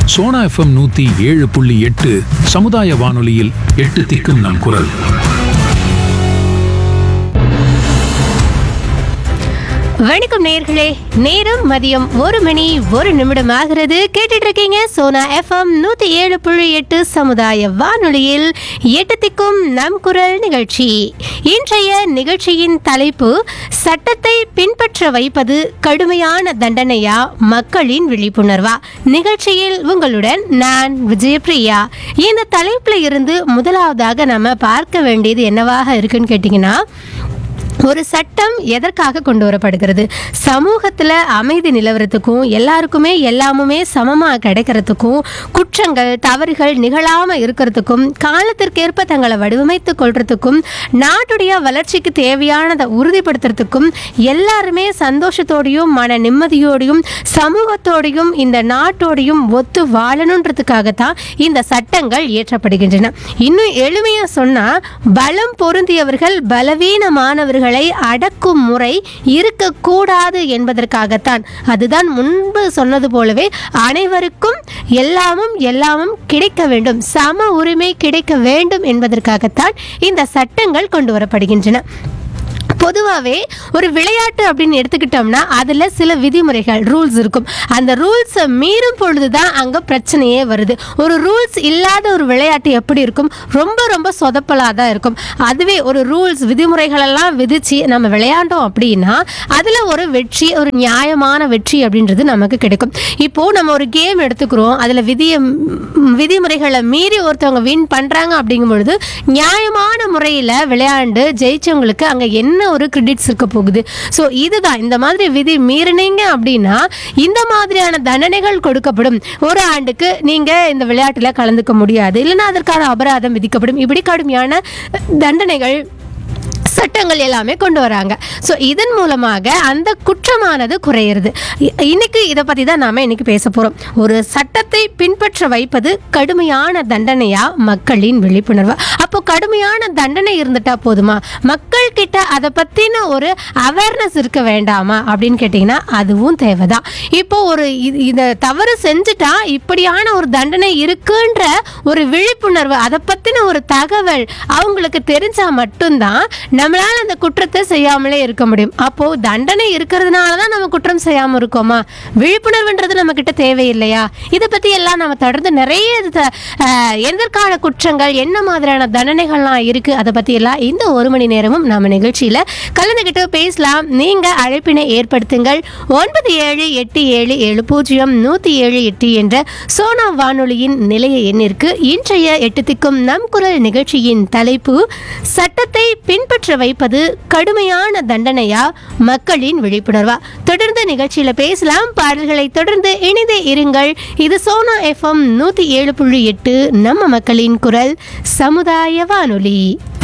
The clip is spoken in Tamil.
சோனா எஃப்எம் நூத்தி ஏழு புள்ளி எட்டு சமுதாய வானொலியில் எட்டு திக்கும் நம் குரல் வணக்கம் நேயர்களே நேரம் மதியம் ஒரு மணி ஒரு நிமிடம் ஆகிறது கேட்டுட்டு இருக்கீங்க சோனா எஃப்எம் நூத்தி ஏழு புள்ளி எட்டு சமுதாய வானொலியில் எட்டு திக்கும் நம் குரல் நிகழ்ச்சி இன்றைய நிகழ்ச்சியின் தலைப்பு சட்டத்தை பின்பற்ற வைப்பது கடுமையான தண்டனையா மக்களின் விழிப்புணர்வா நிகழ்ச்சியில் உங்களுடன் நான் விஜயபிரியா இந்த தலைப்புல இருந்து முதலாவதாக நம்ம பார்க்க வேண்டியது என்னவாக இருக்குன்னு கேட்டிங்கன்னா ஒரு சட்டம் எதற்காக கொண்டு வரப்படுகிறது சமூகத்தில் அமைதி நிலவரத்துக்கும் எல்லாருக்குமே எல்லாமுமே சமமாக கிடைக்கிறதுக்கும் குற்றங்கள் தவறுகள் நிகழாமல் இருக்கிறதுக்கும் காலத்திற்கேற்ப தங்களை வடிவமைத்து கொள்றதுக்கும் நாட்டுடைய வளர்ச்சிக்கு தேவையானதை உறுதிப்படுத்துறதுக்கும் எல்லாருமே சந்தோஷத்தோடையும் மன நிம்மதியோடையும் சமூகத்தோடையும் இந்த நாட்டோடையும் ஒத்து வாழணுன்றதுக்காகத்தான் இந்த சட்டங்கள் இயற்றப்படுகின்றன இன்னும் எளிமையா சொன்னா பலம் பொருந்தியவர்கள் பலவீனமானவர்களை அடக்கும் முறை இருக்கக்கூடாது என்பதற்காகத்தான் அதுதான் முன்பு சொன்னது போலவே அனைவருக்கும் எல்லாமும் எல்லாமும் கிடைக்க வேண்டும் சம உரிமை கிடைக்க வேண்டும் என்பதற்காகத்தான் இந்த சட்டங்கள் கொண்டு வரப்படுகின்றன பொதுவாகவே ஒரு விளையாட்டு அப்படின்னு எடுத்துக்கிட்டோம்னா அதில் சில விதிமுறைகள் ரூல்ஸ் இருக்கும் அந்த ரூல்ஸை மீறும் பொழுது தான் அங்கே பிரச்சனையே வருது ஒரு ரூல்ஸ் இல்லாத ஒரு விளையாட்டு எப்படி இருக்கும் ரொம்ப ரொம்ப சொதப்பலாக தான் இருக்கும் அதுவே ஒரு ரூல்ஸ் விதிமுறைகளெல்லாம் விதித்து நம்ம விளையாண்டோம் அப்படின்னா அதில் ஒரு வெற்றி ஒரு நியாயமான வெற்றி அப்படின்றது நமக்கு கிடைக்கும் இப்போது நம்ம ஒரு கேம் எடுத்துக்கிறோம் அதில் விதியை ம், விதிமுறைகளை மீறி ஒருத்தவங்க வின் பண்ணுறாங்க அப்படிங்கும் பொழுது நியாயமான முறையில் விளையாண்டு ஜெயிச்சவங்களுக்கு அங்கே என்ன ஒரு கிரெடிட்ஸ் இருக்க போகுது ஸோ இதுதான் இந்த மாதிரி விதி மீறினீங்க அப்படின்னா இந்த மாதிரியான தண்டனைகள் கொடுக்கப்படும் ஒரு ஆண்டுக்கு நீங்கள் இந்த விளையாட்டில் கலந்துக்க முடியாது இல்லைன்னா அதற்கான அபராதம் விதிக்கப்படும் இப்படி கடுமையான தண்டனைகள் சட்டங்கள் எல்லாமே கொண்டு வராங்க ஸோ இதன் மூலமாக அந்த குற்றமானது குறையிறது இ- இன்னைக்கு இதை பற்றி தான் நாம் இன்னைக்கு பேச போகிறோம் ஒரு சட்டத்தை பின்பற்ற வைப்பது கடுமையான தண்டனையா மக்களின் விழிப்புணர்வு அப்போ கடுமையான தண்டனை இருந்துட்டா போதுமா மக்கள் கிட்ட அதை பற்றின ஒரு அவேர்னஸ் இருக்க வேண்டாமா அப்படின்னு கேட்டிங்கன்னா அதுவும் தேவைதான் இப்போ ஒரு இது- இதை தவறு செஞ்சுட்டா இப்படியான ஒரு தண்டனை இருக்குன்ற ஒரு விழிப்புணர்வு அதை பற்றின ஒரு தகவல் அவங்களுக்கு தெரிஞ்சா மட்டும்தான் நம்மளால அந்த குற்றத்தை செய்யாமலே இருக்க முடியும் அப்போ தண்டனை இருக்கிறதுனால தான் நம்ம குற்றம் செய்யாம இருக்கோமா விழிப்புணர்வுன்றது நம்ம கிட்ட தேவையில்லையா இதை பத்தி எல்லாம் நம்ம தொடர்ந்து நிறைய இது, அஹ், எதற்கான குற்றங்கள் என்ன மாதிரியான தண்டனைகள்லாம் இருக்கு அதை பத்தி எல்லாம் இந்த ஒரு மணி நேரமும் நம்ம நிகழ்ச்சியில கலந்துகிட்டு பேசலாம் நீங்க அழைப்பினை ஏற்படுத்துங்கள் ஒன்பது ஏழு எட்டு ஏழு ஏழு பூஜ்ஜியம் நூத்தி ஏழு எட்டு என்ற சோனா வானொலியின் நிலைய எண்ணிற்கு இன்றைய எட்டு திக்கும் நம் குரல் நிகழ்ச்சியின் தலைப்பு சட்டத்தை பின்பற்ற வைப்பது கடுமையான தண்டனையா மக்களின் விழிப்புணர்வா தொடர்ந்து நிகழ்ச்சியில பேசலாம் பாடல்களை தொடர்ந்து இணைந்தே இருங்கள் இது சோனா எஃப்எம் நூத்தி ஏழு புள்ளி எட்டு நம்ம மக்களின் குரல் சமுதாய வானொலி